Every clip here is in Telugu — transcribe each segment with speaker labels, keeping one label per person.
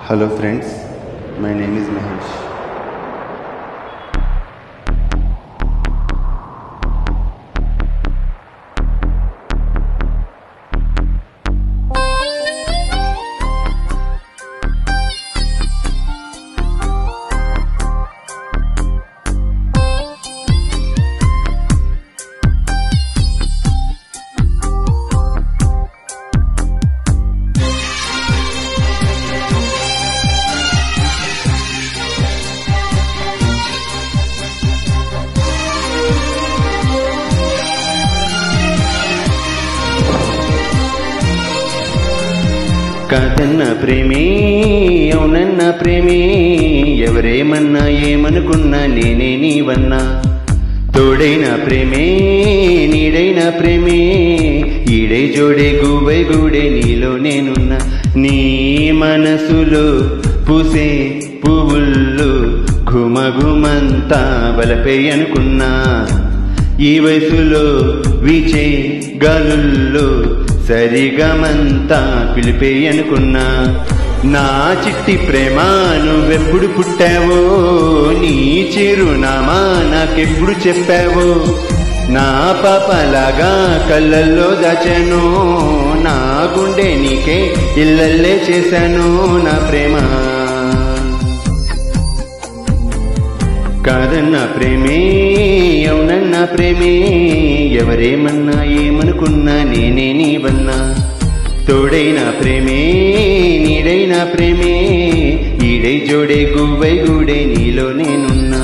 Speaker 1: Hello friends, my name is Mahesh. కాదన్న ప్రేమే అవునన్న ప్రేమే ఎవరేమన్నా ఏమనుకున్నా నేనే నీవన్నా తోడైన ప్రేమే నీడైన ప్రేమే ఈడై జోడే గువై గూడే నీలో నేనున్నా నీ మనసులో పూసే పువ్వుల్లో ఘుమఘుమంతా బలపై అనుకున్నా ఈ వయసులో వీచే గాలుల్లో సరిగమంతా పిలిపే అనుకున్నా నా చిట్టి ప్రేమ నువ్వెప్పుడు పుట్టావో నీ చిరునామా నాకెప్పుడు చెప్పావో నా పాపలాగా కళ్ళల్లో దాచాను నా గుండె నీకే ఇళ్ళల్లే చేశాను నా ప్రేమ కాదన్న ప్రేమే అవునన్న ప్రేమే ఎవరేమన్నా ఏమనుకున్నా నేనే నీవన్నా తోడైన ప్రేమే నీడైన ప్రేమే ఈడై జోడే గువ్వై గూడే నీలో నేనున్నా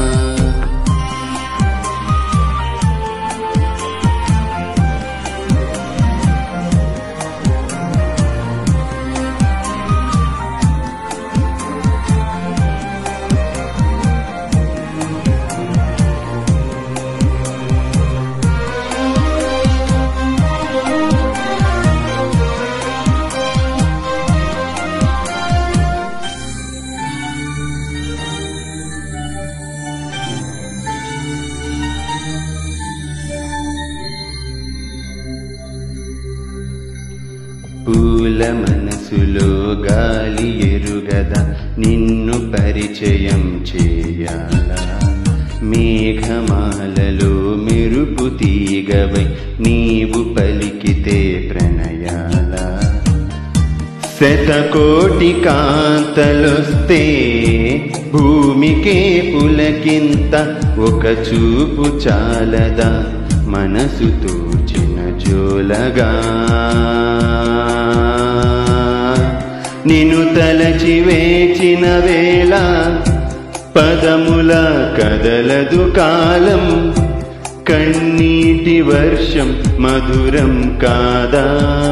Speaker 1: పూల మనసులో గాలి ఎరుగదా నిన్ను పరిచయం చేయాలా మేఘమాలలో మెరుపు తీగవై నీవు పలికితే ప్రణయాల శతకోటి కాంతలొస్తే భూమికే పులకింత ఒక చూపు చాలదా మనసు తోచిన జోలగా నిన్ను తలచి వేచిన వేళ పదముల కదలదు కాలం కన్నీటి వర్షం మధురం కాదా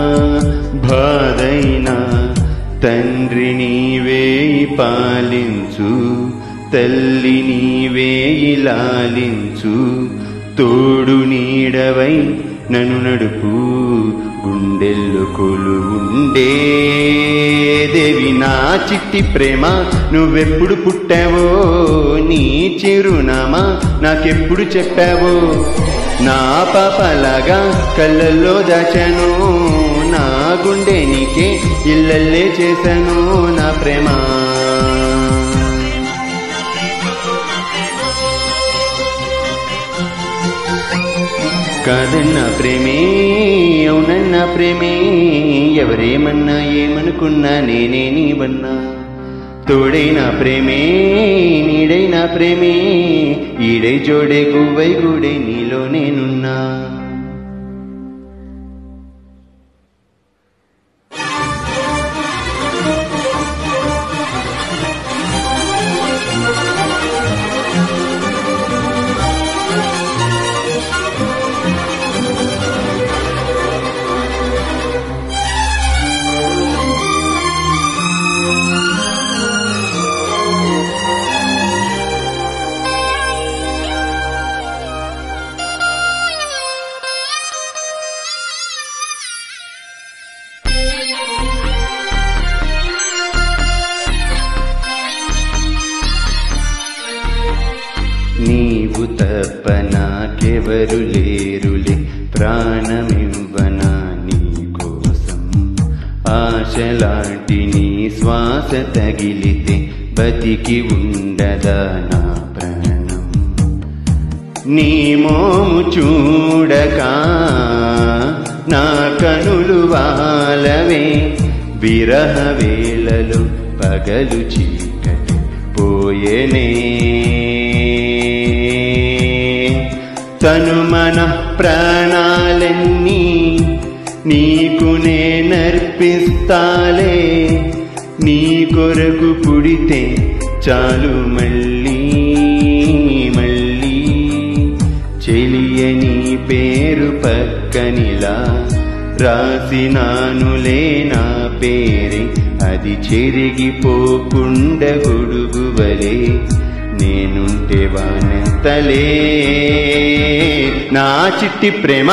Speaker 1: బాధైనా తండ్రి నీవే పాలించు తల్లి నీవే లాలించు తోడు నీడవై నన్ను నడుపు గుండెల్లో కొలువుండే దేవి నా చిట్టి ప్రేమ నువ్వెప్పుడు పుట్టావో నీ చిరునామా నాకెప్పుడు చెప్పావో నా పాపలాగా కళ్ళల్లో దాచాను నా గుండె నీకే ఇళ్ళల్లే చేశాను నా ప్రేమ కాదన్న ప్రేమే అవునన్న ప్రేమే ఎవరేమన్నా ఏమనుకున్నా నేనే నీవన్నా తోడైన ప్రేమే నీడైన ప్రేమే ఈడై జోడే గువ్వై గూడే నీలో నేనున్నా నీవు తప్ప నాకెవరు లేరులే ప్రాణమివ్వనా నీ కోసం ఆశలాంటి నీ శ్వాస తగిలితే బతికి ఉండదా నా ప్రాణం నీ మోము చూడక నా కనులు వాలవే విరహ వేళలు పగలు చీకటి పోయేనే తను మన ప్రాణాలన్నీ నీకు నేనర్పిస్తాలే నీ కొరకు పుడితే చాలు మళ్ళీ మళ్ళీ చెలియని పేరు పక్కనిలా రాసినానులే నా పేరే అది చెరిగిపోకుండా గొడుగువలే నేనుంటే వానెంతలే నా చిట్టి ప్రేమ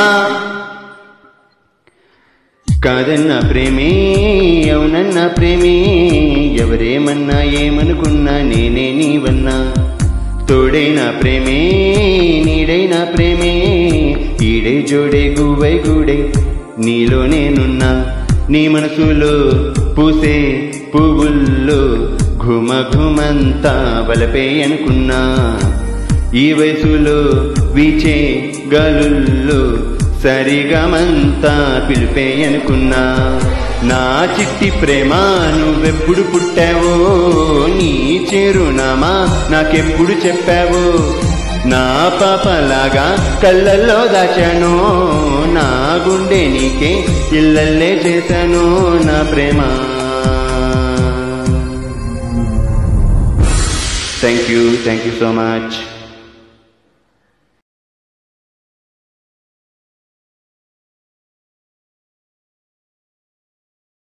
Speaker 1: కాదన్న ప్రేమే అవునన్న ప్రేమే ఎవరేమన్నా ఏమనుకున్నా నేనే నీవన్నా తోడైన ప్రేమే నీడైన ప్రేమే ఈడే జోడే గువై గూడే నీలో నేనున్నా నీ మనసులో పూసే పువ్వుల్లో ఘుమ ఘుమంతా వలపే అనుకున్నా ఈ వయసులో వీచే గాలుల్లో సరిగమంతా పిలిపే అనుకున్నా నా చిట్టి ప్రేమ నువ్వెప్పుడు పుట్టావో నీ చిరునామా నాకెప్పుడు చెప్పావో నా పాపలాగా కళ్ళల్లో దాచాను నా గుండె నీకే ఇళ్ళల్లే చేశాను నా ప్రేమ thank you thank you so much